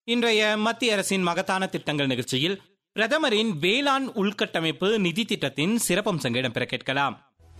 இன்றைய மத்திய அரசின் மகத்தான திட்டங்கள் நிகழ்ச்சியில் பிரதமரின் வேளாண் உள்கட்டமைப்பு நிதி திட்டத்தின் சிறப்பம்சங்கள் இடம்பெற கேட்கலாம்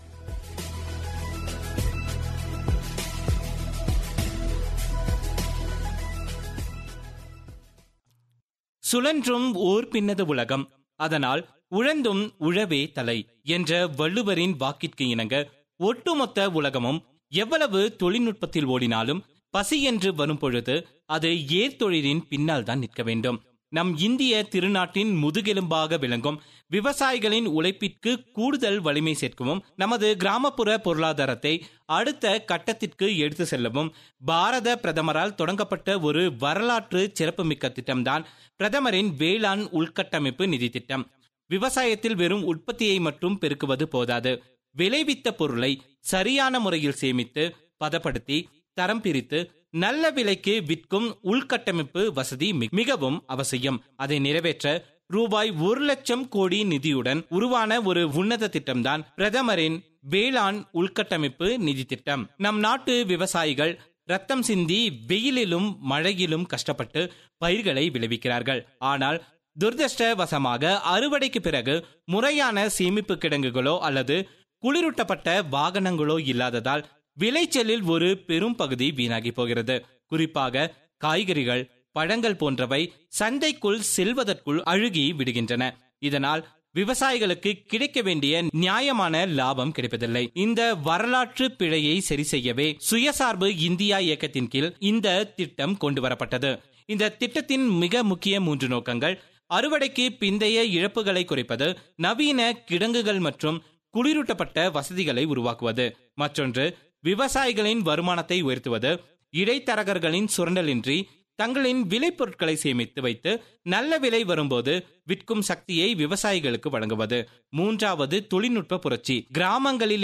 சுழன்றும் ஓர் பின்னது உலகம் அதனால் உழந்தும் உழவே தலை என்ற வள்ளுவரின் வாக்கிற்கு இணங்க ஒட்டுமொத்த உலகமும் எவ்வளவு தொழில்நுட்பத்தில் ஓடினாலும் பசி என்று வரும் பொழுது அது ஏர்தொழிலின் பின்னால் தான் நிற்க வேண்டும் நம் இந்திய திருநாட்டின் முதுகெலும்பாக விளங்கும் விவசாயிகளின் உழைப்பிற்கு கூடுதல் வலிமை சேர்க்கவும் நமது கிராமப்புற பொருளாதாரத்தை அடுத்த கட்டத்திற்கு எடுத்து செல்லவும் பாரத பிரதமரால் தொடங்கப்பட்ட ஒரு வரலாற்று சிறப்புமிக்க திட்டம்தான் பிரதமரின் வேளாண் உள்கட்டமைப்பு நிதி திட்டம் விவசாயத்தில் வெறும் உற்பத்தியை மட்டும் பெருக்குவது போதாது விளைவித்த பொருளை சரியான முறையில் சேமித்து பதப்படுத்தி தரம் பிரித்து நல்ல விலைக்கு விற்கும் உள்கட்டமைப்பு வசதி மிகவும் அவசியம் அதை நிறைவேற்ற ரூபாய் ஒரு லட்சம் கோடி நிதியுடன் உருவான ஒரு உன்னத திட்டம்தான் பிரதமரின் வேளாண் உள்கட்டமைப்பு நிதி திட்டம் நம் நாட்டு விவசாயிகள் ரத்தம் சிந்தி வெயிலிலும் மழையிலும் கஷ்டப்பட்டு பயிர்களை விளைவிக்கிறார்கள் ஆனால் துரதிருஷ்டவசமாக அறுவடைக்கு பிறகு முறையான சேமிப்பு கிடங்குகளோ அல்லது குளிரூட்டப்பட்ட வாகனங்களோ இல்லாததால் விளைச்சலில் ஒரு பெரும் பகுதி வீணாகி போகிறது குறிப்பாக காய்கறிகள் பழங்கள் போன்றவை சந்தைக்குள் செல்வதற்குள் அழுகி விடுகின்றன இதனால் விவசாயிகளுக்கு கிடைக்க வேண்டிய நியாயமான லாபம் கிடைப்பதில்லை இந்த வரலாற்று பிழையை சரி செய்யவே சுயசார்பு இந்தியா இயக்கத்தின் கீழ் இந்த திட்டம் கொண்டு வரப்பட்டது இந்த திட்டத்தின் மிக முக்கிய மூன்று நோக்கங்கள் அறுவடைக்கு பிந்தைய இழப்புகளை குறைப்பது நவீன கிடங்குகள் மற்றும் குளிரூட்டப்பட்ட வசதிகளை உருவாக்குவது மற்றொன்று விவசாயிகளின் வருமானத்தை உயர்த்துவது இடைத்தரகர்களின் சுரண்டலின்றி தங்களின் விளைபொருட்களை சேமித்து வைத்து நல்ல விலை வரும்போது விற்கும் சக்தியை விவசாயிகளுக்கு வழங்குவது மூன்றாவது தொழில்நுட்ப புரட்சி கிராமங்களில்